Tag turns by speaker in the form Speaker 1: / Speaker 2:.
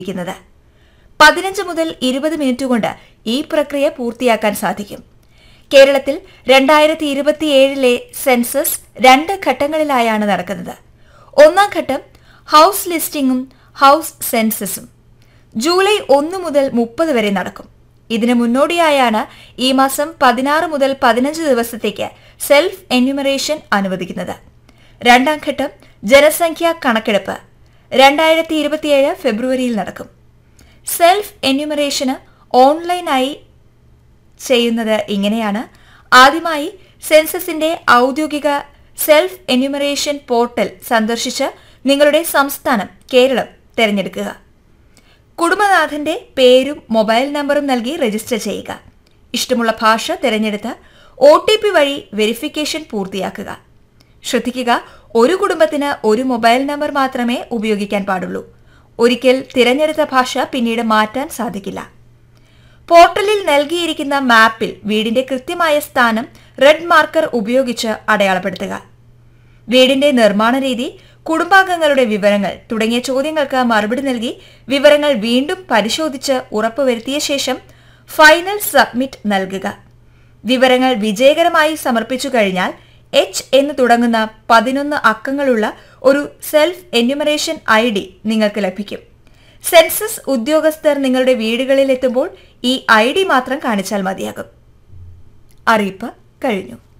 Speaker 1: ഇരിക്കുന്നത് പതിനഞ്ച് മുതൽ ഇരുപത് മിനിറ്റ് കൊണ്ട് ഈ പ്രക്രിയ പൂർത്തിയാക്കാൻ സാധിക്കും കേരളത്തിൽ രണ്ടായിരത്തി ഇരുപത്തിയേഴിലെ സെൻസസ് രണ്ട് ഘട്ടങ്ങളിലായാണ് നടക്കുന്നത് ഒന്നാം ഘട്ടം ഹൌസ് ലിസ്റ്റിംഗും ഹൌസ് സെൻസസും ജൂലൈ ഒന്ന് മുതൽ മുപ്പത് വരെ നടക്കും ഇതിന് മുന്നോടിയായാണ് ഈ മാസം പതിനാറ് മുതൽ പതിനഞ്ച് ദിവസത്തേക്ക് സെൽഫ് എന്യൂമറേഷൻ അനുവദിക്കുന്നത് രണ്ടാം ഘട്ടം ജനസംഖ്യാ കണക്കെടുപ്പ് രണ്ടായിരത്തി ഇരുപത്തിയേഴ് ഫെബ്രുവരിയിൽ നടക്കും സെൽഫ് എന്യൂമറേഷന് ഓൺലൈനായി ചെയ്യുന്നത് ഇങ്ങനെയാണ് ആദ്യമായി സെൻസസിന്റെ ഔദ്യോഗിക സെൽഫ് എന്യൂമറേഷൻ പോർട്ടൽ സന്ദർശിച്ച് നിങ്ങളുടെ സംസ്ഥാനം കേരളം തിരഞ്ഞെടുക്കുക കുടുംബനാഥന്റെ പേരും മൊബൈൽ നമ്പറും നൽകി രജിസ്റ്റർ ചെയ്യുക ഇഷ്ടമുള്ള ഭാഷ തിരഞ്ഞെടുത്ത് ഒ ടി പി വഴി വെരിഫിക്കേഷൻ പൂർത്തിയാക്കുക ശ്രദ്ധിക്കുക ഒരു കുടുംബത്തിന് ഒരു മൊബൈൽ നമ്പർ മാത്രമേ ഉപയോഗിക്കാൻ പാടുള്ളൂ ഒരിക്കൽ തിരഞ്ഞെടുത്ത ഭാഷ പിന്നീട് മാറ്റാൻ സാധിക്കില്ല പോർട്ടലിൽ നൽകിയിരിക്കുന്ന മാപ്പിൽ വീടിന്റെ കൃത്യമായ സ്ഥാനം റെഡ് മാർക്കർ ഉപയോഗിച്ച് അടയാളപ്പെടുത്തുക വീടിന്റെ നിർമ്മാണ രീതി കുടുംബാംഗങ്ങളുടെ വിവരങ്ങൾ തുടങ്ങിയ ചോദ്യങ്ങൾക്ക് മറുപടി നൽകി വിവരങ്ങൾ വീണ്ടും പരിശോധിച്ച് ഉറപ്പുവരുത്തിയ ശേഷം ഫൈനൽ സബ്മിറ്റ് നൽകുക വിവരങ്ങൾ വിജയകരമായി സമർപ്പിച്ചു കഴിഞ്ഞാൽ എച്ച് എന്ന് തുടങ്ങുന്ന പതിനൊന്ന് അക്കങ്ങളുള്ള ഒരു സെൽഫ് എന്യൂമറേഷൻ ഐ ഡി നിങ്ങൾക്ക് ലഭിക്കും സെൻസസ് ഉദ്യോഗസ്ഥർ നിങ്ങളുടെ വീടുകളിൽ എത്തുമ്പോൾ ഈ ഐ ഡി മാത്രം കാണിച്ചാൽ മതിയാകും അറിയിപ്പ് കഴിഞ്ഞു